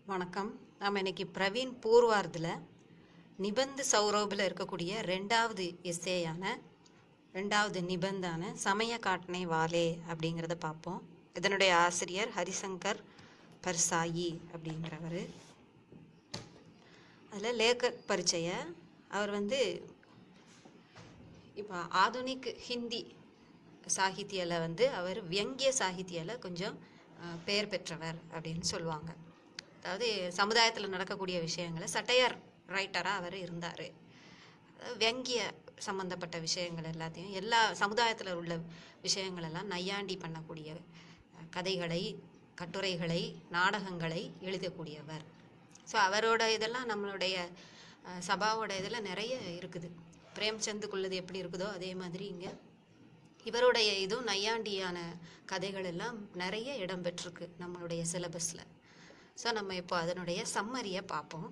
வணக்கம் நாம் இன்னைக்கு பிரவீன் பூர்வார்தில் நிபந்து சௌரபில் இருக்கக்கூடிய ரெண்டாவது எஸ்ஏயான ரெண்டாவது நிபந்தான சமய காட்னே வாலே அப்படிங்கிறத பார்ப்போம் இதனுடைய ஆசிரியர் ஹரிசங்கர் பர்சாயி அப்படிங்கிறவர் அதில் லேக்கக் பரிச்சய அவர் வந்து இப்போ ஆதுனிக் ஹிந்தி சாகித்யில வந்து அவர் வியங்கிய சாகித்யில கொஞ்சம் அஹ், பெயர் பெற்றவர் அப்படின்னு சொல்லுவாங்க அதாவது சமுதாயத்தில் நடக்கக்கூடிய விஷயங்களை சட்டையர் ரைட்டராக அவர் இருந்தார் வியங்கிய சம்பந்தப்பட்ட விஷயங்கள் எல்லாத்தையும் எல்லா சமுதாயத்தில் உள்ள விஷயங்கள் எல்லாம் நையாண்டி பண்ணக்கூடிய அஹ், கதைகளை கட்டுரைகளை நாடகங்களை எழுதக்கூடியவர் ஸோ அவரோட இதெல்லாம் நம்மளுடைய அஹ், சபாவோட இதில் நிறைய இருக்குது பிரேம்சந்துக்குள்ளது எப்படி இருக்குதோ அதே மாதிரி இங்கே இவருடைய இதுவும் நையாண்டியான கதைகள் எல்லாம் நிறைய இடம் பெற்றிருக்கு நம்மளுடைய சிலபஸில் ஸோ நம்ம இப்போ அதனுடைய சம்மரியை பார்ப்போம்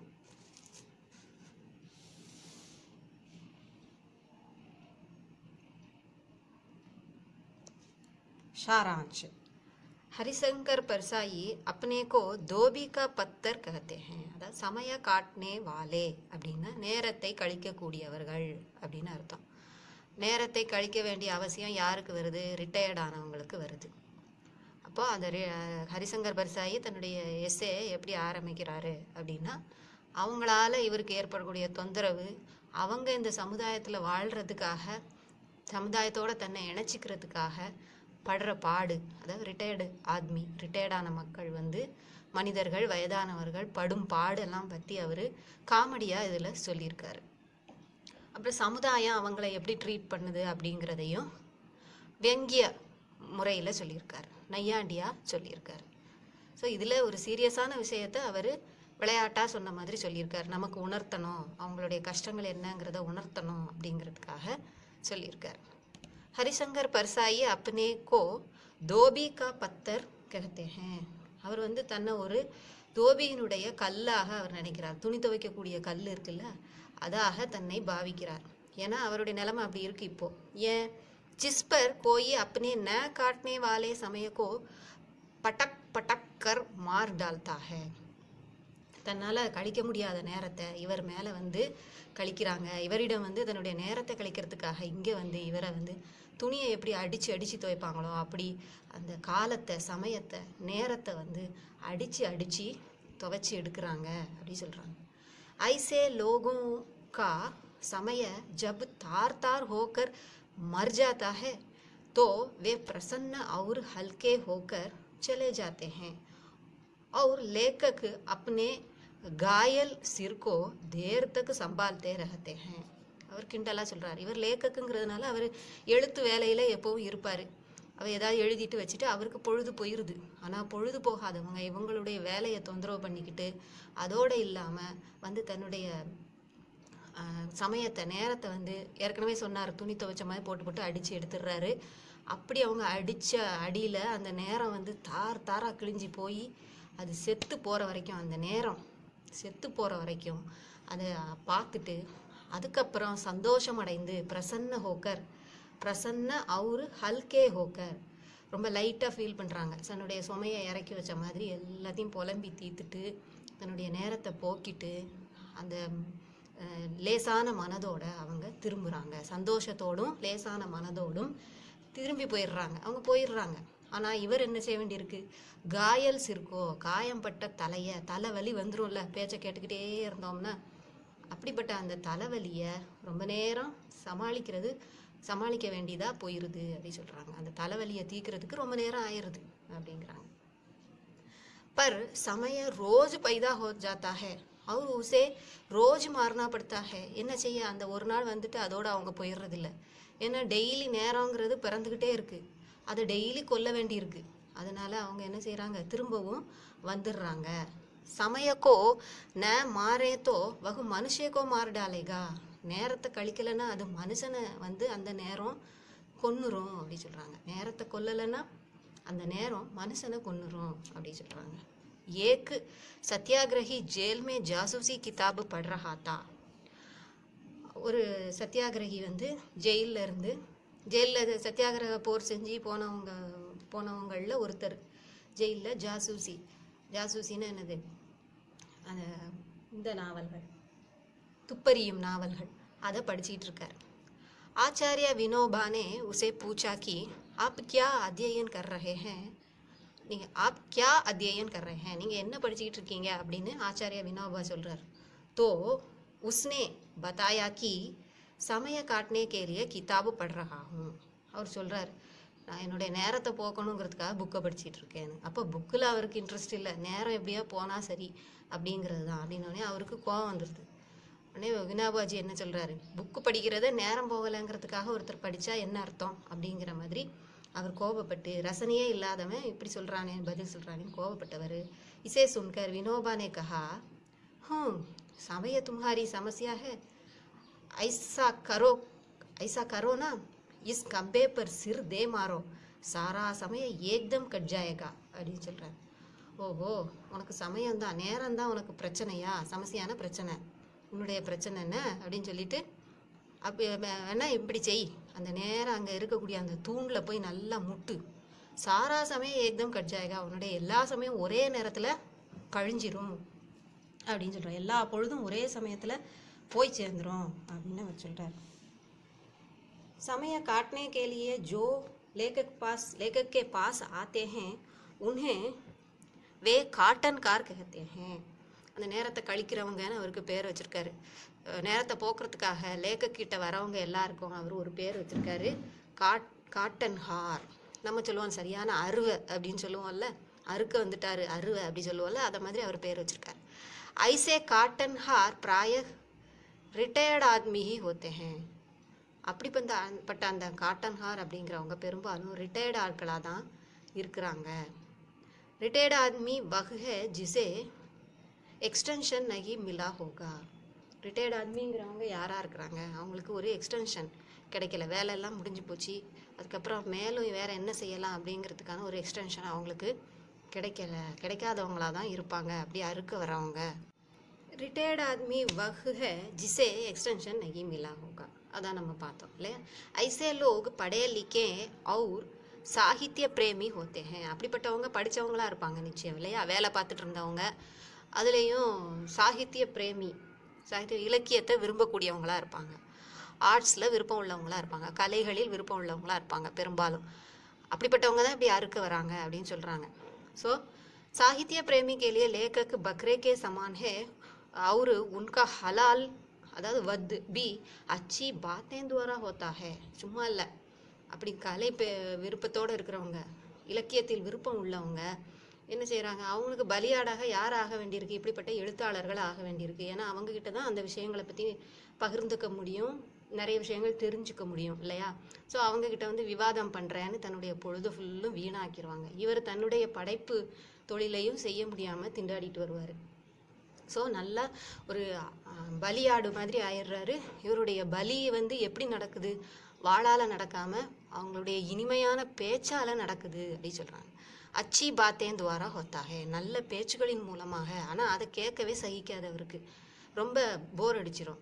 सारांश हरिशंकर परसाई अपने को धोबी का पत्थर कहते हैं அதாவது சமய காட்னே வாலே அப்படின்னா நேரத்தை கழிக்கக்கூடியவர்கள் அப்படின்னு அர்த்தம் நேரத்தை கழிக்க வேண்டிய அவசியம் யாருக்கு வருது ரிட்டையர்ட் ஆனவங்களுக்கு வருது அப்போ அந்த ரி- ஹரிசங்கர் பர்சாயி தன்னுடைய எஸ்ஸே எப்படி ஆரம்பிக்கிறாரு அப்படின்னா அவங்களால இவருக்கு ஏற்படக்கூடிய தொந்தரவு அவங்க இந்த சமுதாயத்தில் வாழ்கிறதுக்காக சமுதாயத்தோட தன்னை இணைச்சிக்கிறதுக்காக படுற பாடு அதாவது ரிட்டையர்டு ஆத்மி ரிட்டையர்டான மக்கள் வந்து மனிதர்கள் வயதானவர்கள் படும் பாடெல்லாம் பற்றி அவர் காமெடியாக இதில் சொல்லியிருக்காரு அப்புறம் சமுதாயம் அவங்கள எப்படி ட்ரீட் பண்ணுது அப்படிங்கிறதையும் வெங்கிய முறையில் சொல்லியிருக்காரு நையாண்டியாக சொல்லியிருக்காரு ஸோ இதில் ஒரு சீரியஸான விஷயத்த அவர் விளையாட்டாக சொன்ன மாதிரி சொல்லியிருக்காரு நமக்கு உணர்த்தணும் அவங்களுடைய கஷ்டங்கள் என்னங்கிறத உணர்த்தணும் அப்படிங்கிறதுக்காக சொல்லியிருக்காரு ஹரிசங்கர் பர்சாயி அப்னே கோ தோபி கா பத்தர் கஹத்தே ஹேன் அவர் வந்து தன்னை ஒரு தோபியினுடைய கல்லாக அவர் நினைக்கிறார் துணி துவைக்கக்கூடிய கல் இருக்குல்ல அதாக தன்னை பாவிக்கிறார் ஏன்னா அவருடைய நிலைமை அப்படி இருக்கு இப்போ ஏன் जिस पर कोई अपने न काटने वाले समय को पटक पटक कर मार डालता है தன்னால் கழிக்க முடியாத நேரத்தை இவர் மேலே வந்து கழிக்கிறாங்க இவரிடம் வந்து தன்னுடைய நேரத்தை கழிக்கிறதுக்காக இங்கே வந்து இவரை வந்து துணியை எப்படி அடித்து அடித்து துவைப்பாங்களோ அப்படி அந்த காலத்தை சமயத்தை நேரத்தை வந்து அடித்து அடித்து துவைச்சி எடுக்கிறாங்க அப்படி சொல்கிறாங்க ऐसे लोगों का समय जब तार तार होकर मर जाता है तो वे प्रसन्न और हल्के होकर चले जाते हैं और लेखक अपने घायल सिर को देर तक संभालते रहते हैं அவர் கிண்டலாக சொல்கிறார் இவர் லேக்கக்குங்கிறதுனால அவர் எழுத்து வேலையில் எப்பவும் இருப்பார் அவர் ஏதாவது எழுதிட்டு வச்சுட்டு அவருக்கு பொழுது போயிடுது ஆனால் பொழுது போகாதவங்க இவங்களுடைய வேலையை தொந்தரவு பண்ணிக்கிட்டு அதோடு இல்லாமல் வந்து தன்னுடைய ஆஹ், சமயத்தை நேரத்தை வந்து ஏற்கனவே சொன்னார் துணி துவைச்ச மாதிரி போட்டு போட்டு அடித்து எடுத்துடுறாரு அப்படி அவங்க அடித்த அடியில் அந்த நேரம் வந்து தார் தாராக கிழிஞ்சி போய் அது செத்து போகிற வரைக்கும் அந்த நேரம் செத்து போகிற வரைக்கும் அதை பார்த்துட்டு அதுக்கப்புறம் சந்தோஷம் அடைந்து பிரசன்ன ஹோக்கர் பிரசன்ன அவுரு ஹல்கே ஹோக்கர் ரொம்ப லைட்டாக ஃபீல் பண்ணுறாங்க தன்னுடைய சுமையை இறக்கி வச்ச மாதிரி எல்லாத்தையும் புலம்பி தீர்த்துட்டு தன்னுடைய நேரத்தை போக்கிட்டு அந்த அஹ், லேசான மனதோட அவங்க திரும்புகிறாங்க சந்தோஷத்தோடும் லேசான மனதோடும் திரும்பி போயிடுறாங்க அவங்க போயிடுறாங்க ஆனால் இவர் என்ன செய்ய வேண்டியிருக்கு காயல் சிற்கோ காயம்பட்ட தலையை தலைவலி வந்துரும்ல பேச்சை கேட்டுக்கிட்டே இருந்தோம்னா அப்படிப்பட்ட அந்த தலைவலியை ரொம்ப நேரம் சமாளிக்கிறது சமாளிக்க வேண்டியதாக போயிடுது அப்படின்னு சொல்கிறாங்க அந்த தலைவலியை தீர்க்கறதுக்கு ரொம்ப நேரம் ஆயிடுது அப்படிங்கிறாங்க पर समय रोज पैदा हो जाता है और उसे ரோஜ் மாறினா படுத்தா है என்ன செய்ய அந்த ஒரு நாள் வந்துட்டு அதோட அவங்க போயிடுறதில்ல ஏன்னா டெய்லி நேரங்கிறது பிறந்துக்கிட்டே இருக்கு அதை டெய்லி கொல்ல வேண்டியிருக்கு அதனால அவங்க என்ன செய்றாங்க திரும்பவும் வந்துடுறாங்க சமயக்கோ ந மாறேத்தோ வகு மனுஷேக்கோ மாறு டாலேகா நேரத்தை கழிக்கலைன்னா அது மனுஷனை வந்து அந்த நேரம் கொன்னுரும் அப்படி சொல்றாங்க நேரத்தை கொல்லலைன்னா அந்த நேரம் மனுஷனை கொன்னுரும் அப்படி சொல்றாங்க एक सत्याग्रही जेल में जासूसी किताब पढ़ रहा था ஒரு சத்தியாகிரகி வந்து ஜெயில்ல இருந்து ஜெயிலில் சத்தியாகிரக போர் செஞ்சு போனவங்க போனவங்களில் ஒருத்தர் ஜெயிலில் ஜாசூசி ஜாசூசின்னா என்னது அந்த இந்த நாவல்கள் துப்பறியும் நாவல்கள் அதை படிச்சிட்டு இருக்கார் आचार्य विनोबा ने उसे पूछा कि आप क्या अध्ययन कर रहे हैं நீங்கள் आप क्या अध्ययन कर रहे हैं நீங்கள் என்ன படிச்சுக்கிட்டு இருக்கீங்க அப்படின்னு ஆச்சாரிய வினோபா சொல்கிறார் तो उसने बताया कि समय काटने के लिए किताब पढ़ रहा हूँ அவர் சொல்கிறார் நான் என்னுடைய நேரத்தை போக்கணுங்கிறதுக்காக புக்கை படிச்சிட்டு இருக்கேன்னு அப்போ புக்கில் அவருக்கு இன்ட்ரெஸ்ட் இல்லை நேரம் எப்படியா போனால் சரி அப்படிங்கிறது தான் அப்படின்னோடனே அவருக்கு கோவம் வந்துடுது உடனே வினாபாஜி என்ன சொல்றாரு புக்கு படிக்கிறத நேரம் போகலைங்கிறதுக்காக ஒருத்தர் படிச்சா என்ன அர்த்தம் அப்படிங்கிற மாதிரி அவர் கோபப்பட்டு ரசனையே இல்லாதவன் இப்படி சொல்றானே பதில் சொல்றானேன்னு கோபப்பட்டவர் இசே சுன்கர் வினோபா ने कहा हूँ समय तुम्हारी समस्या है ऐसा करो ऐसा करो ना इस खंबे पर सिर दे मारो सारा समय एकदम कट जाएगा அப்படின்னு சொல்றாரு ஓஹோ உனக்கு சமயம்தான் நேரம்தான் உனக்கு பிரச்சனையா சமஸ்யான பிரச்சனை உன்னுடைய பிரச்சனை என்ன அப்படின்னு சொல்லிட்டு அப்போ வேணா இப்படி செய் அந்த நேரம் அங்கே இருக்கக்கூடிய அந்த தூணில் போய் நல்லா முட்டு சாரா சமயம் ஏக்தம் கட்ஜாயகா உன்னுடைய எல்லா சமயம் ஒரே நேரத்தில் கழிஞ்சிரும் அப்படின்னு சொல்கிறார் எல்லா பொழுதும் ஒரே சமயத்தில் போய் சேர்ந்துரும் அப்படின்னு அவர் சொல்கிறார் समय काटने के लिए जो लेखक पास लेखक के पास आते हैं उन्हें வே காட்டன்கார் कहते हैं அந்த நேரத்தை கழிக்கிறவங்கன்னு அவருக்கு பேர் வச்சிருக்காரு அஹ் நேரத்தை போக்குறதுக்காக லேக்கக்கிட்ட வரவங்க எல்லாருக்கும் அவர் ஒரு பேர் வச்சிருக்காரு காட் காட்டன் ஹார் நம்ம சொல்லுவோம் சரியான அருவை அப்படின்னு சொல்லுவோம்ல அறுக்க வந்துட்டாரு அருவை அப்படி சொல்லுவோம்ல அதை மாதிரி அவர் பேர் வச்சிருக்காரு ஐசே காட்டன் ஹார் பிராய ரிட்டையர்ட் ஆத்மி ஹி ஹோத்தே ஹேன் அப்படிப்பட்ட பட்ட அந்த காட்டன் ஹார் அப்படிங்கிறவங்க பெரும்பாலும் ரிட்டையர்டு ஆட்களாக தான் இருக்கிறாங்க रिटायर्ड आदमी वह है जिसे எக்ஸ்டென்ஷன் நகி மிலா ஹோகா ரிட்டையர்ட் ஆத்மிங்கிறவங்க யாராக இருக்கிறாங்க அவங்களுக்கு ஒரு எக்ஸ்டென்ஷன் கிடைக்கல வேலையெல்லாம் முடிஞ்சு போச்சு அதுக்கப்புறம் மேலும் வேற என்ன செய்யலாம் அப்படிங்கிறதுக்கான ஒரு எக்ஸ்டென்ஷன் அவங்களுக்கு கிடைக்கல கிடைக்காதவங்களா தான் இருப்பாங்க அப்படி அறுக்க வரவங்க रिटायर्ड आदमी वह है जिसे एक्सटेंशन नहीं मिला होगा அதான் நம்ம பார்த்தோம் இல்லையா ஐசே லோக் படே லிக்கே और சாகித்ய பிரேமி ஹோத்தே ஹேன் அப்படிப்பட்டவங்க படித்தவங்களா இருப்பாங்க நிச்சயம் இல்லையா வேலை பார்த்துட்டு இருந்தவங்க அதுலேயும் சாகித்ய பிரேமி சாகித்ய இலக்கியத்தை விரும்பக்கூடியவங்களா இருப்பாங்க ஆர்ட்ஸில் விருப்பம் உள்ளவங்களா இருப்பாங்க கலைகளில் விருப்பம் உள்ளவங்களா இருப்பாங்க பெரும்பாலும் அப்படிப்பட்டவங்க தான் இப்படி அறுக்க வராங்க அப்படின்னு சொல்கிறாங்க ஸோ साहित्य प्रेमी के लिए लेखक बकरे के समान है और उनका हलाल அதாவது வத் பி அச்சி பாத்தேன் துவாரா ஹோத்தா ஹே சும்மா இல்லை அப்படி கலை பெ விருப்பத்தோடு இருக்கிறவங்க இலக்கியத்தில் விருப்பம் உள்ளவங்க என்ன செய்கிறாங்க அவங்களுக்கு பலியாடாக யார் ஆக வேண்டியிருக்கு இப்படிப்பட்ட எழுத்தாளர்கள் ஆக வேண்டியிருக்கு ஏன்னா அவங்கக்கிட்ட தான் அந்த விஷயங்களை பற்றி பகிர்ந்துக்க முடியும் நிறைய விஷயங்கள் தெரிஞ்சுக்க முடியும் இல்லையா ஸோ அவங்கக்கிட்ட வந்து விவாதம் பண்ணுறேன்னு தன்னுடைய பொழுது ஃபுல்லும் வீணாக்கிடுவாங்க இவர் தன்னுடைய படைப்பு தொழிலையும் செய்ய முடியாமல் திண்டாடிட்டு வருவார் ஸோ நல்லா ஒரு அஹ், பலியாடு மாதிரி ஆயிடுறாரு இவருடைய பலி வந்து எப்படி நடக்குது வாளால் நடக்காமல் அவங்களுடைய இனிமையான பேச்சால் நடக்குது அப்படின்னு சொல்கிறாங்க அச்சி பாத்தேன் துவாரா ஹொத்தாகே நல்ல பேச்சுகளின் மூலமாக ஆனால் அதை கேட்கவே சகிக்காதவருக்கு ரொம்ப போர் அடிச்சிரும்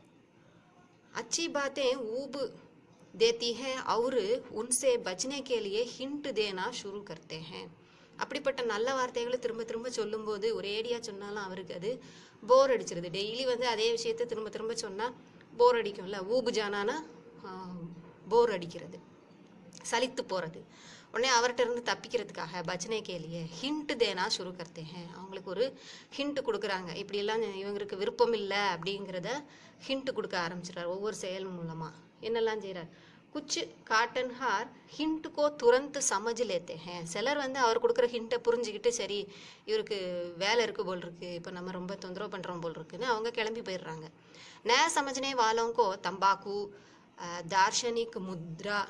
अच्छी बातें ऊब देती हैं और उनसे बचने के लिए हिंट देना शुरू करते हैं அப்படிப்பட்ட நல்ல வார்த்தைகளை திரும்ப திரும்ப சொல்லும்போது ஒரேடியாக சொன்னாலும் அவருக்கு அது போர் அடிச்சிருது டெய்லி வந்து அதே விஷயத்தை திரும்ப திரும்ப சொன்னால் போர் அடிக்கும்ல ஊபு ஜானானா போர் அடிக்கிறது சலித்து போகிறது உடனே அவர்கிட்ட இருந்து தப்பிக்கிறதுக்காக பஜனை கேலியே ஹிண்ட் தேனா சுரு கர்த்தே ஹேன் அவங்களுக்கு ஒரு ஹிண்ட் கொடுக்குறாங்க இப்படியெல்லாம் இவங்களுக்கு விருப்பம் இல்லை அப்படிங்கிறத ஹிண்ட் கொடுக்க ஆரம்பிச்சிடுறார் ஒவ்வொரு செயல் மூலமாக என்னெல்லாம் செய்கிறார் குச்சு காட்டன் ஹார் ஹிண்ட் கோ துரந்து சமஜ் லேத்தே ஹேன் சிலர் வந்து அவர் கொடுக்குற ஹிண்ட்டை புரிஞ்சுக்கிட்டு சரி இவருக்கு வேலை இருக்கு போல் இருக்கு இப்போ நம்ம ரொம்ப தொந்தரவு பண்ணுறோம் போல் இருக்குன்னு அவங்க கிளம்பி போயிடுறாங்க நே சமஜ்னே வாலோங்கோ தம்பாக்கு அஹ், தார்ஷனிக் முத்ரா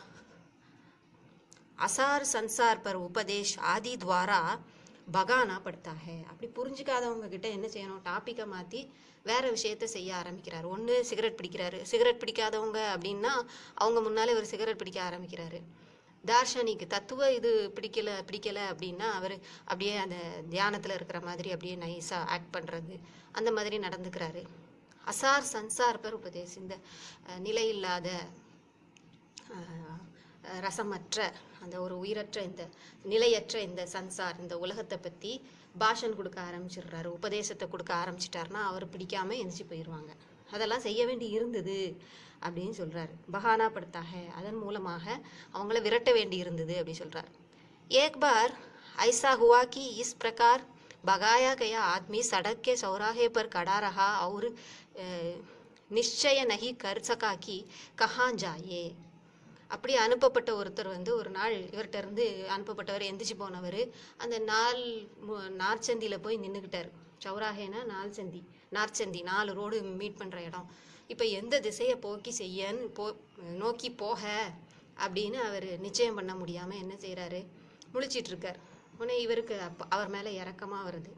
அசார் சன்சார் பர் உபதேஷ் ஆதி துவாரா பகானா படுத்தா ஹே அப்படி புரிஞ்சுக்காதவங்க கிட்ட என்ன செய்யணும் டாப்பிக்கை மாற்றி வேற விஷயத்த செய்ய ஆரம்பிக்கிறாரு ஒன்று சிகரெட் பிடிக்கிறாரு சிகரெட் பிடிக்காதவங்க அப்படின்னா அவங்க முன்னாலே ஒரு சிகரெட் பிடிக்க ஆரம்பிக்கிறாரு தார்ஷனிக் தத்துவ இது பிடிக்கல பிடிக்கல அப்படின்னா அவர் அப்படியே அந்த தியானத்தில் இருக்கிற மாதிரி அப்படியே நைஸாக ஆக்ட் பண்ணுறது அந்த மாதிரி நடந்துக்கிறாரு அசார் சன்சார் பர் உபதேஷ் இந்த அஹ், நிலையில்லாத அஹ், ரசமற்ற அந்த ஒரு உயிரற்ற இந்த நிலையற்ற இந்த சன்சார் இந்த உலகத்தை பற்றி பாஷன் கொடுக்க ஆரம்பிச்சிடுறாரு உபதேசத்தை கொடுக்க ஆரம்பிச்சிட்டாருன்னா அவர் பிடிக்காம எந்திரிச்சு போயிடுவாங்க அதெல்லாம் செய்ய வேண்டி இருந்தது அப்படின்னு சொல்றாரு பகானா படுத்தாக அதன் மூலமாக அவங்கள விரட்ட வேண்டி இருந்தது அப்படி சொல்றார் एक बार ऐसा हुआ कि इस प्रकार भगाया गया आदमी सड़क के चौराहे पर खड़ा रहा और अ, निश्चय नहीं कर सका कि कहाँ जाए அப்படி அனுப்பப்பட்ட ஒருத்தர் வந்து ஒரு நாள் இவர்கிட்ட இருந்து அனுப்பப்பட்டவர் எந்திரிச்சு போனவர் அந்த நாள் மு- நார்ச்சந்தியில போய் நின்றுக்கிட்டார் சௌராகேனா நால்சந்தி நார்ச்சந்தி நாலு ரோடு மீட் பண்ற இடம் இப்போ எந்த திசையை போக்கி செய்யன்னு போ நோக்கி போக அப்படின்னு அவர் நிச்சயம் பண்ண முடியாம என்ன செய்றாரு முழிச்சிட்டு இருக்கார் உடனே இவருக்கு அப்ப அவர் மேல இறக்கமா வருது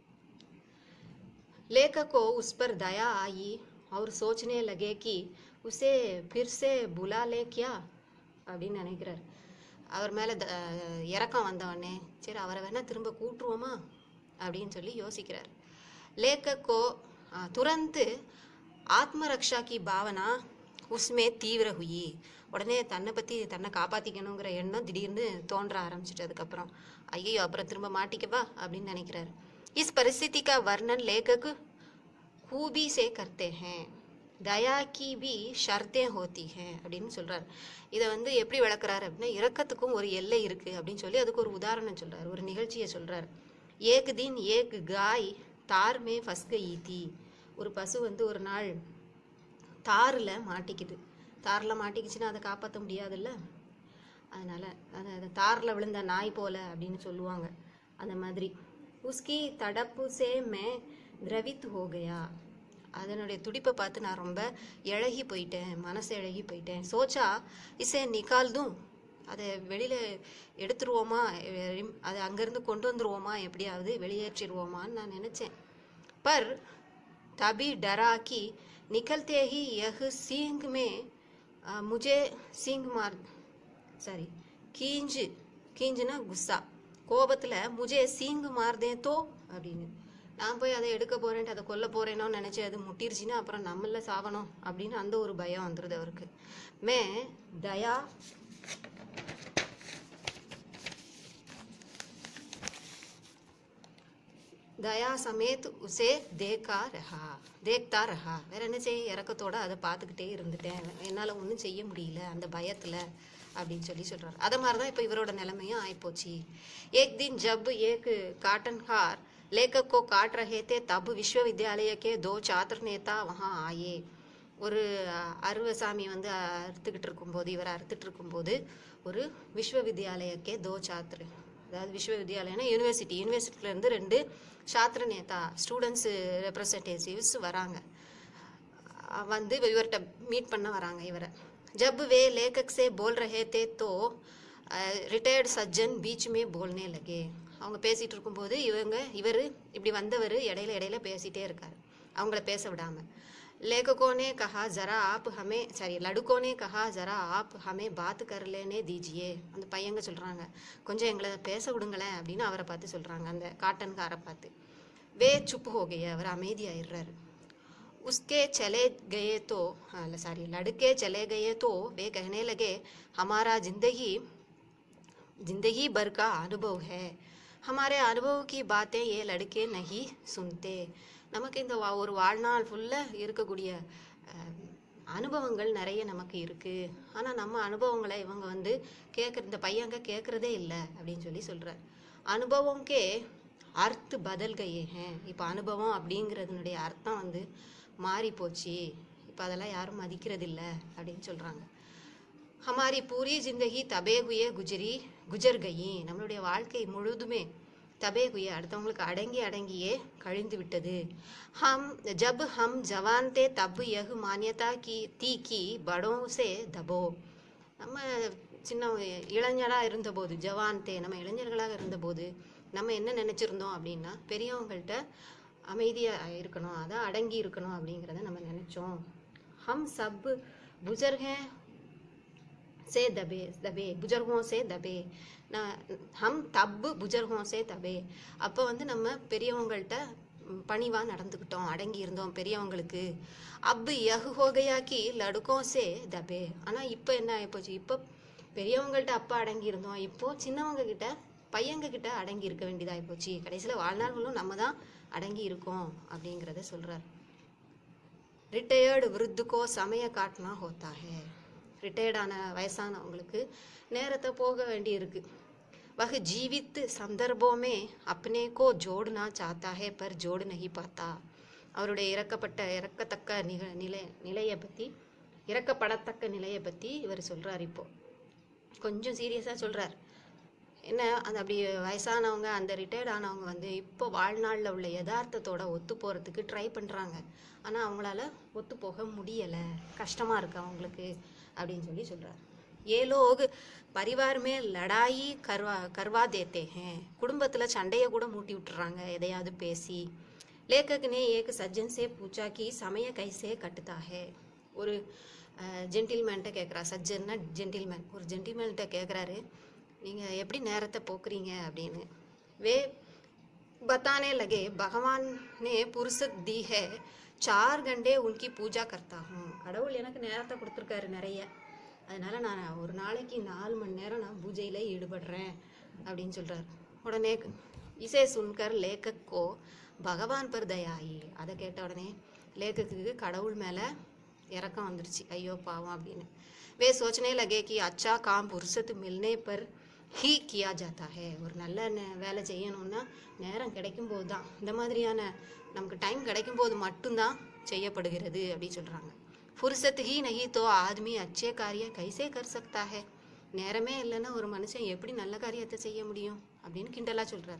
लेखक को उस पर दया आई और सोचने लगे कि उसे फिर से बुला ले क्या அப்படின்னு நினைக்கிறார் அவர் மேல த- இறக்கம் வந்தவொடனே சரி அவரை வேணா திரும்ப கூட்டுருவோமா அப்படின்னு சொல்லி யோசிக்கிறார் लेखक को आ, तुरंत ஆத்மரக்ஷா கி பாவனா உஸ்மே தீவிர ஹுயி உடனே தன்னை பத்தி தன்னை காப்பாத்திக்கணுங்கிற எண்ணம் திடீர்னு தோன்ற ஆரம்பிச்சிட்டு அதுக்கப்புறம் ஐயோ அப்புறம் திரும்ப மாட்டிக்கவா அப்படின்னு நினைக்கிறாரு इस परिस्थिति का वर्णन लेखक खूबी से करते हैं தயா கி பி ஷர்த்தே ஹோத்தி ஹே அப்படின்னு சொல்றாரு இதை வந்து எப்படி விளக்குறாரு அப்படின்னா இரக்கத்துக்கும் ஒரு எல்லை இருக்கு அப்படின்னு சொல்லி அதுக்கு ஒரு உதாரணம் சொல்றாரு ஒரு நிகழ்ச்சியை சொல்றாரு ஏக் தின் ஏக் காய் தார் மே ஃபஸ் கயி தி ஒரு பசு வந்து ஒரு நாள் தாரில் மாட்டிக்குது தாரில் மாட்டிக்கிச்சுன்னா அதை காப்பாற்ற முடியாதுல்ல அதனால அது அது தாரில் விழுந்த நாய் போல அப்படின்னு சொல்லுவாங்க அந்த மாதிரி உஸ்கி தடப்பு சே மே திரவித் ஹோ கயா அதனுடைய துடிப்பை பார்த்து நான் ரொம்ப இழகி போயிட்டேன் மனசு இழகி போயிட்டேன் சோச்சா இசே நிக்கால் தும் அதை வெளியில எடுத்துருவோமா எ- அதை அங்கேருந்து கொண்டு வந்துருவோமா எப்படியாவது வெளியேற்றிடுவோமான்னு நான் நினைச்சேன் पर तभी डरा कि निकलते ही यह सींग में आ, मुझे सींग मार சாரி கீஞ்சு கீஞ்சுனா குஸ்ஸா கோபத்தில் முஜே சீங்கு மார்தேன் தோ அப்படின்னு நான் போய் அதை எடுக்க போறேன்ட்டு அதை கொல்ல போறேனோன்னு நினைச்சு அது முட்டிருச்சுன்னா அப்புறம் நம்மள சாவணும் அப்படின்னு அந்த ஒரு பயம் வந்துருது அவருக்கு மே தயா தயா சமேத் உசே தேக்கா ரஹா தேக்தா ரஹா வேற என்ன செய்ய இறக்கத்தோட அதை பார்த்துக்கிட்டே இருந்துட்டேன் என்னால் ஒன்றும் செய்ய முடியல அந்த பயத்தில் அப்படின்னு சொல்லி சொல்றாரு அதை மாதிரி தான் இப்போ இவரோட நிலைமையும் ஆயிப்போச்சு ஏக் தின் ஜப் ஏக் காட்டன் हार लेखक को काट रहे थे तब विश्वविद्यालय के दो छात्र नेता वहाँ आए ஒரு அஹ், அருவசாமி வந்து அறுத்துக்கிட்டு இருக்கும்போது இவர் அறுத்துட்டு இருக்கும்போது ஒரு விஸ்வவித்யாலயக்கே தோ சாத்திர அதாவது விஸ்வவித்யாலயம்னா யூனிவர்சிட்டி யூனிவர்சிட்டில இருந்து ரெண்டு சாத்திர நேதா ஸ்டூடெண்ட்ஸ் ரெப்ரசன்டேட்டிவ்ஸ் வராங்க அஹ் வந்து இவர்கிட்ட மீட் பண்ண வராங்க இவரை जब वे लेखक से बोल रहे थे तो ரிட்டையர்டு சஜ்ஜன் பீச் மே போல்னே லகே அவங்க பேசிட்டு இருக்கும்போது இவங்க இவர் இப்படி வந்தவர் இடையில இடையில பேசிட்டே இருக்காரு அவங்கள பேச விடாம लेखकों ने कहा जरा आप हमें சாரி लड़कों ने कहा जरा आप हमें बात कर लेने दीजिए அந்த பையங்க சொல்றாங்க கொஞ்சம் எங்களை பேச விடுங்களேன் அப்படின்னு அவரை பார்த்து சொல்றாங்க அந்த காட்டன்காரை பார்த்து வே சுப் हो गए அவர் அமைதியாயிடுறாரு उसके चले गए तो हाँ सॉरी लड़के चले गए तो वे कहने लगे हमारा जिंदगी जिंदगी भर का अनुभव है हमारे अनुभव की बातें ये लड़के नहीं सुनते நமக்கு இந்த வா- ஒரு வாழ்நாள் ஃபுல்லாக இருக்கக்கூடிய அஹ், அனுபவங்கள் நிறைய நமக்கு இருக்கு ஆனா நம்ம அனுபவங்களை இவங்க வந்து கேட்குற இந்த பையங்க கேட்குறதே இல்லை அப்படின்னு சொல்லி சொல்றார் அனுபவம்கே அர்த் பதல் கயே ஹேன் இப்போ அனுபவம் அப்படிங்கிறதுனுடைய அர்த்தம் வந்து மாறி போச்சு இப்போ அதெல்லாம் யாரும் மதிக்கிறது இல்ல அப்படின்னு சொல்றாங்க ஹமாரி பூரி ஜிந்தகி தபே குயே குஜரி குஜர் கயி நம்மளுடைய வாழ்க்கை முழுதுமே தபே குயே அடுத்தவங்களுக்கு அடங்கி அடங்கியே கழிந்து விட்டது ஹம் ஜப் ஹம் ஜவான் தே தப் யஹ் மானியதா கி தீ கி படோ சே தபோ நம்ம சின்ன இளைஞரா இருந்தபோது ஜவான் தே நம்ம இளைஞர்களாக இருந்தபோது நம்ம என்ன நினைச்சிருந்தோம் அப்படின்னா பெரியவங்கள்ட்ட அமைதியா இருக்கணும் அதான் அடங்கி இருக்கணும் அப்படிங்கிறத நம்ம நினைச்சோம் ஹம் சப் புஜர்கே से दबे दबे बुजुर्गों से दबे நான் ஹம் தப்பு புஜர்கோं से தபே அப்போ வந்து நம்ம பெரியவங்கள்ட்ட ம், பணிவா நடந்துக்கிட்டோம் அடங்கி இருந்தோம் பெரியவங்களுக்கு அப் யஹ் ஹோ கயா கி லடுக்கோं से தபே ஆனா இப்போ என்ன ஆயிப்போச்சு இப்போ பெரியவங்கள்ட்ட அப்பா அடங்கி இருந்தோம் இப்போ சின்னவங்க கிட்ட பையங்க கிட்ட அடங்கி இருக்க வேண்டியதாகி போச்சு கடைசியில் வாழ்நாள் ஃபுல்லும் நம்ம தான் அடங்கி இருக்கோம் அப்படிங்கிறத சொல்றார் ரிட்டையர்டு விருத்துக்கோ சமய காட்டினா ஹோத்தா ஹே ரிட்டையர்டான வயசானவங்களுக்கு நேரத்தை போக வேண்டி இருக்கு वह जीवित संदर्भों में अपने को जोड़ना चाहता है पर जोड़ नहीं पाता அவருடைய இறக்கப்பட்ட இறக்கத்தக்க நிக நிலை நிலையை பற்றி இறக்கப்படத்தக்க நிலையை பற்றி இவர் சொல்கிறார் இப்போ கொஞ்சம் சீரியஸாக சொல்கிறார் என்ன அந்த அப்படி வயசானவங்க அந்த ரிட்டையர்ட் ஆனவங்க வந்து இப்போ வாழ்நாளில் உள்ள யதார்த்தத்தோட ஒத்து போகிறதுக்கு ட்ரை பண்ணுறாங்க ஆனால் அவங்களால ஒத்து போக முடியலை கஷ்டமாக இருக்கு அவங்களுக்கு அப்படின்னு சொல்லி சொல்கிறார் ये लोग परिवार में लड़ाई करवा करवा देते हैं குடும்பத்தில் சண்டையை கூட மூட்டி விட்டுறாங்க எதையாவது பேசி लेखक ने एक सज्जन से पूछा कि समय कैसे कटता है ஒரு ஜென்டில்மேன்ட்ட கேட்குறா சஜ்ஜன்னா ஜென்டில்மேன் ஒரு ஜென்டில்மேன்ட்ட கேட்குறாரு நீங்கள் எப்படி நேரத்தை போக்குறீங்க அப்படின்னு வே बताने लगे भगवान ने फुर्सत दी है चार घंटे उनकी पूजा करता हूँ கடவுள் எனக்கு நேரத்தை கொடுத்துருக்காரு நிறைய அதனால நான் ஒரு நாளைக்கு நாலு மணி நேரம் நான் பூஜையில ஈடுபடுறேன் அப்படின்னு சொல்றாரு உடனே இசை சுன்கர் லேக்கக்கோ பகவான் பர் தயாயி அதை கேட்ட உடனே லேக்கக்கு கடவுள் மேல இறக்கம் வந்துருச்சு ஐயோ பாவம் அப்படின்னு வே சோச்சனே லகே கி அச்சா காம் புருஷத்து மில்னே பர் ஹீ கியா ஜாத்தா ஹே ஒரு நல்ல நே- வேலை செய்யணும்னா நேரம் கிடைக்கும் போது தான் இந்த மாதிரியான நமக்கு டைம் கிடைக்கும் போது மட்டும்தான் செய்யப்படுகிறது அப்படின்னு சொல்றாங்க ஃபுர்சத் ஹி நஹி தோ ஆத்மி அச்சே காரிய கைசே கர் சக்தா ஹே நேரமே இல்லைன்னா ஒரு மனுஷன் எப்படி நல்ல காரியத்தை செய்ய முடியும் அப்படின்னு கிண்டலா சொல்றாரு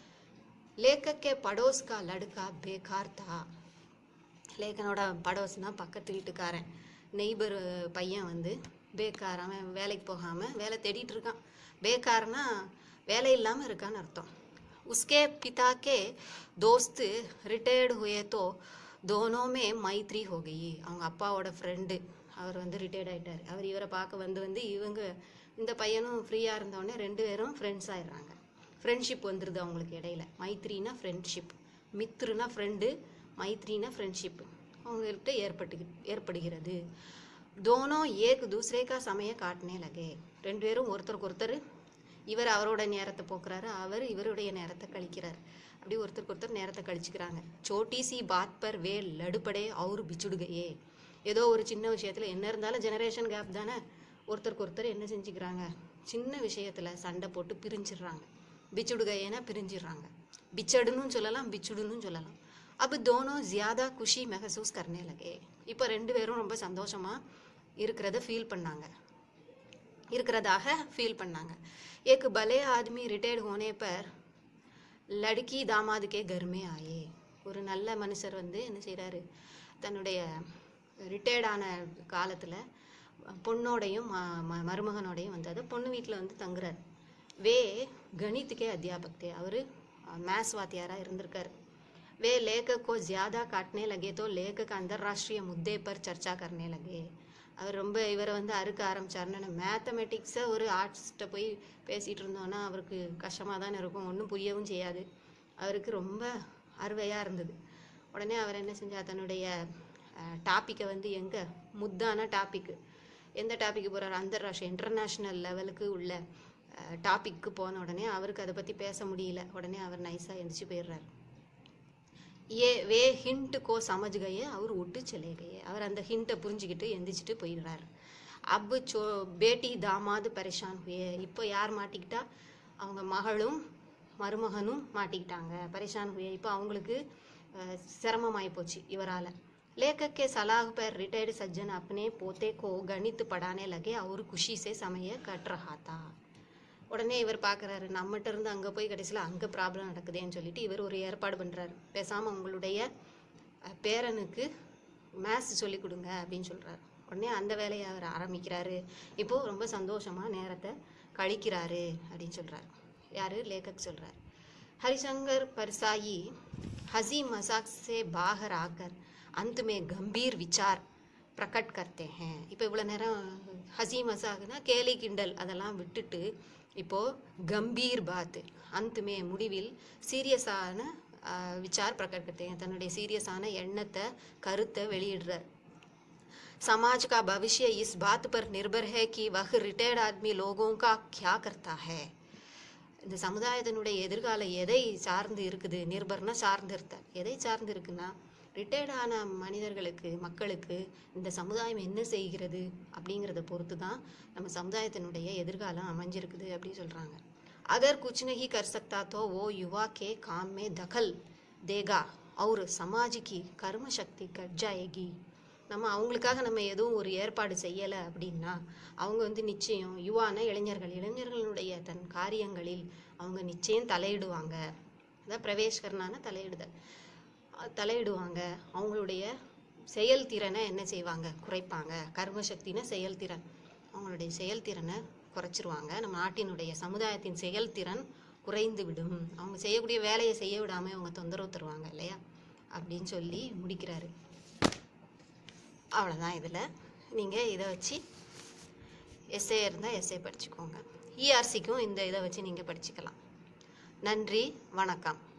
லேக்கக் கே படோஸ் கா லடுக்கா பேகார் தா லேக்கனோட படோஸ்னா பக்கத்து வீட்டுக்காரன் நெய்பர் பையன் வந்து பேக்கார் அவன் வேலைக்கு போகாமல் வேலை தேடிட்டு இருக்கான் பேக்கார்னா வேலை இல்லாமல் இருக்கான்னு அர்த்தம் உஸ்கே பிதா கே தோஸ்து ரிட்டையர்டு हुए तो दोनों में மைத்ரி हो गई அவங்க அப்பாவோட ஃப்ரெண்டு அவர் வந்து ரிட்டையர்ட் ஆயிட்டார் அவர் இவரை பார்க்க வந்து வந்து இவங்க இந்த பையனும் ஃப்ரீயாக இருந்தோடனே ரெண்டு பேரும் ஃப்ரெண்ட்ஸ் ஆயிடுறாங்க ஃப்ரெண்ட்ஷிப் வந்துடுது அவங்களுக்கு இடையில மைத்ரினா ஃப்ரெண்ட்ஷிப் மித்ருனா ஃப்ரெண்டு மைத்ரினா ஃப்ரெண்ட்ஷிப் அவங்கள்ட்ட ஏற்பட்டு ஏற்படுகிறது தோனோ ஏக் தூசரே கா சமய காட்டினே லகே ரெண்டு பேரும் ஒருத்தருக்கு ஒருத்தர் இவர் அவரோட நேரத்தை போக்குறாரு அவர் இவருடைய நேரத்தை கழிக்கிறார் அப்படி ஒருத்தருக்கு ஒருத்தர் நேரத்தை கழிச்சுக்கிறாங்க சோட்டி சி பாத் பர் வே லடுபடே அவர் பிச்சுடுகையே ஏதோ ஒரு சின்ன விஷயத்துல என்ன இருந்தாலும் ஜெனரேஷன் கேப் தானே ஒருத்தருக்கு ஒருத்தர் என்ன செஞ்சுக்கிறாங்க சின்ன விஷயத்துல சண்டை போட்டு பிரிஞ்சிடுறாங்க பிச்சுடுகையேனா பிரிஞ்சிடுறாங்க பிச்சடுன்னு சொல்லலாம் பிச்சுடுன்னு சொல்லலாம் அப்போ தோனோ ஜியாதா குஷி மெஹசூஸ் கர்னே லகே இப்போ ரெண்டு பேரும் ரொம்ப சந்தோஷமா இருக்கிறத ஃபீல் பண்ணாங்க இருக்கிறதாக ஃபீல் பண்ணாங்க एक भले आदमी रिटायर्ड होने पर லடுக்கி தாமாதுக்கே கர்மே ஆயே ஒரு நல்ல மனுஷர் வந்து என்ன செய்றாரு தன்னுடைய ரிட்டையர்ட் ஆன காலத்துல பொண்ணோடையும் ம- ம- மருமகனோடையும் வந்து அது பொண்ணு வீட்டில் வந்து தங்குறாரு வே கணித்துக்கே அத்தியாபக்தே அவரு மேத்ஸ் வாத்தியாரா இருந்திருக்காரு वे लेखक को ज्यादा काटने लगे तो लेखक अंतर्राष्ट्रीय मुद्दे पर चर्चा करने लगे அவர் ரொம்ப இவரை வந்து அறுக்க ஆரம்பிச்சாருன்னு மேத்தமெட்டிக்ஸை ஒரு ஆர்ட்ஸ்கிட்ட போய் பேசிட்டு இருந்தோன்னா அவருக்கு கஷ்டமாக தானே இருக்கும் ஒன்றும் புரியவும் செய்யாது அவருக்கு ரொம்ப அறுவையாக இருந்தது உடனே அவர் என்ன செஞ்சார் தன்னுடைய டாப்பிக்கை வந்து எங்கே முத்தான டாபிக் எந்த டாபிக் போகிறார் அந்தர்ராஷ்டிரிய இன்டர்நேஷ்னல் லெவலுக்கு உள்ள டாபிக்கு போன உடனே அவருக்கு அதை பற்றி பேச முடியல உடனே அவர் நைஸாக எந்திரிச்சு போயிடுறாரு ये वे हिंट को समझ गए और उठ चले गए அவர் அந்த ஹிண்ட்டை புரிஞ்சுக்கிட்டு எந்திரிச்சிட்டு போயிடுறாரு அப்பு சோ பேட்டி தாமாது பரேஷான் ஹுயே இப்போ யார் மாட்டிக்கிட்டா அவங்க மகளும் மருமகனும் மாட்டிக்கிட்டாங்க பரேஷான் ஹுயே இப்போ அவங்களுக்கு அஹ், சிரமமாயி போச்சு இவரால लेखक के सलाह पर रिटायर्ड सज्जन अपने पोते को गणित पढ़ाने लगे और खुशी से समय कट रहा था உடனே இவர் பார்க்குறாரு நம்மகிட்ட இருந்து அங்கே போய் கடைசியில் அங்கே ப்ராப்ளம் நடக்குதேன்னு சொல்லிட்டு இவர் ஒரு ஏற்பாடு பண்ணுறாரு பேசாமல் உங்களுடைய அஹ், பேரனுக்கு மேத்ஸ் சொல்லி கொடுங்க அப்படின்னு சொல்கிறாரு உடனே அந்த வேலையை அவர் ஆரம்பிக்கிறாரு இப்போ ரொம்ப சந்தோஷமாக நேரத்தை கழிக்கிறாரு அப்படின்னு சொல்கிறாரு யார் லேखक சொல்கிறார் हरिशंकर परसाई हंसी मजाक से बाहर आकर अंत में गंभीर विचार प्रकट करते हैं இப்போ இவ்வளோ நேரம் ஹசி மசாக்னா கேலி கிண்டல் அதெல்லாம் விட்டுட்டு இப்போ கம்பீர் பாத் அந்துமே முடிவில் சீரியஸான விசார் பிரகட் करते हैं தன்னுடைய சீரியஸான எண்ணத்தை கருத்தை வெளியிடுறார் समाज का भविष्य इस बात पर निर्भर है कि वह रिटायर्ड आदमी लोगों का क्या करता है இந்த சமுதாயத்தினுடைய எதிர்காலம் எதை சார்ந்து இருக்குது நிர்பர்னா சார்ந்து இருத்த எதை சார்ந்து இருக்குன்னா ரிட்டையர்டான மனிதர்களுக்கு மக்களுக்கு இந்த சமுதாயம் என்ன செய்கிறது அப்படிங்கிறத பொறுத்து தான் நம்ம சமுதாயத்தினுடைய எதிர்காலம் அமைஞ்சிருக்குது அப்படின்னு சொல்கிறாங்க अगर कुछ नहीं कर सकता तो वो युवा के काम में दखल देगा और समाज की कर्म शक्ति कट जाएगी நம்ம அவங்களுக்காக நம்ம எதுவும் ஒரு ஏற்பாடு செய்யலை அப்படின்னா அவங்க வந்து நிச்சயம் யுவான இளைஞர்கள் இளைஞர்களுடைய தன் காரியங்களில் அவங்க நிச்சயம் தலையிடுவாங்க அதான் பிரவேஷ்கரனான தலையிடுதல் அஹ் தலையிடுவாங்க அவங்களுடைய செயல்திறனை என்ன செய்வாங்க குறைப்பாங்க கர்மசக்தினா செயல்திறன் அவங்களுடைய செயல்திறனை குறைச்சிருவாங்க நம்ம நாட்டினுடைய சமுதாயத்தின் செயல்திறன் குறைந்து விடும் அவங்க செய்யக்கூடிய வேலையை செய்ய விடாமல் அவங்க தொந்தரவு தருவாங்க இல்லையா அப்படின்னு சொல்லி முடிக்கிறாரு அவ்வளோதான் இதில் நீங்கள் இதை வச்சு எஸ்ஏ இருந்தால் எஸ்ஏ படிச்சுக்கோங்க இஆர்சிக்கும் இந்த இதை வச்சு நீங்கள் படிச்சுக்கலாம் நன்றி வணக்கம்